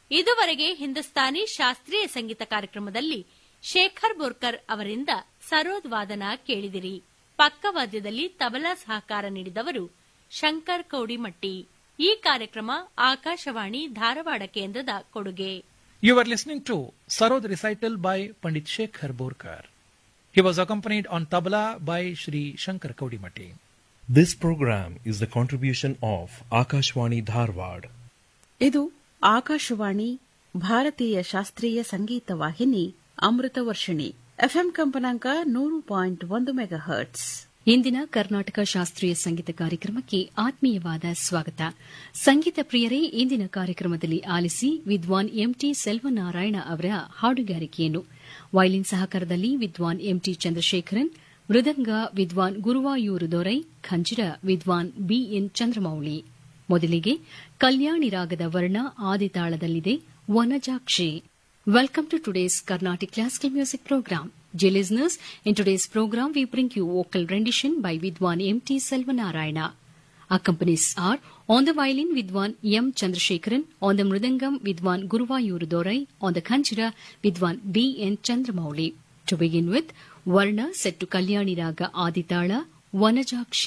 ಇದುವರೆಗೆ ಹಿಂದೂಸ್ತಾನಿ ಶಾಸ್ತ್ರೀಯ ಸಂಗೀತ ಕಾರ್ಯಕ್ರಮದಲ್ಲಿ ಶೇಖರ್ ಬೋರ್ಕರ್ ಅವರಿಂದ ಸರೋದ್ ವಾದನ ಕೇಳಿದಿರಿ ಪಕ್ಕವಾದ್ಯದಲ್ಲಿ ತಬಲಾ ಸಹಕಾರ ನೀಡಿದವರು ಶಂಕರ್ ಕೌಡಿಮಟ್ಟಿ ಈ ಕಾರ್ಯಕ್ರಮ ಆಕಾಶವಾಣಿ ಧಾರವಾಡ ಕೇಂದ್ರದ ಕೊಡುಗೆ You were listening to Sarod recital by Pandit Shekhar Borkar. He was accompanied on tabla by Shri Shankar Kaudimati. This program is the contribution of Akashwani Dharwad. ಇದು ಆಕಾಶವಾಣಿ ಭಾರತೀಯ ಶಾಸ್ತ್ರೀಯ ಸಂಗೀತ ವಾಹಿನಿ ಅಮೃತ ವರ್ಷಿಣಿ ಎಫ್ಎಂ ಕಂಪನಾಂಕ ನೂರು ಪಾಯಿಂಟ್ ಒಂದು ಮೆಗಾ ಹರ್ಟ್ಸ್ ಇಂದಿನ ಕರ್ನಾಟಕ ಶಾಸ್ತ್ರೀಯ ಸಂಗೀತ ಕಾರ್ಯಕ್ರಮಕ್ಕೆ ಆತ್ಮೀಯವಾದ ಸ್ವಾಗತ ಸಂಗೀತ ಪ್ರಿಯರೇ ಇಂದಿನ ಕಾರ್ಯಕ್ರಮದಲ್ಲಿ ಆಲಿಸಿ ವಿದ್ವಾನ್ ಎಂಟಿ ಸೆಲ್ವನಾರಾಯಣ ಅವರ ಹಾಡುಗಾರಿಕೆಯನ್ನು ವೈಲಿನ್ ಸಹಕಾರದಲ್ಲಿ ವಿದ್ವಾನ್ ಎಂಟಿ ಚಂದ್ರಶೇಖರನ್ ಮೃದಂಗ ವಿದ್ವಾನ್ ಗುರುವಾಯೂರು ದೊರೈ ಖಂಜಿರ ವಿದ್ವಾನ್ ಬಿಎನ್ ಚಂದ್ರಮೌಳಿ ಮೊದಲಿಗೆ ಕಲ್ಯಾಣಿ ರಾಗದ ವರ್ಣ ಆದಿತಾಳದಲ್ಲಿದೆ Vanajakshi Welcome to today's Carnatic Classical Music Program. Dear listeners, in today's program we bring you vocal rendition by Vidwan M.T. Selvanarayana. Accompanies are on the violin Vidwan M. Chandrasekharan, on the mridangam Vidwan Guruvayur Dorai, on the khanchira Vidwan B. N. Chandramouli. To begin with, Varna set to Kalyani Raga Aditala, Vanajakshi.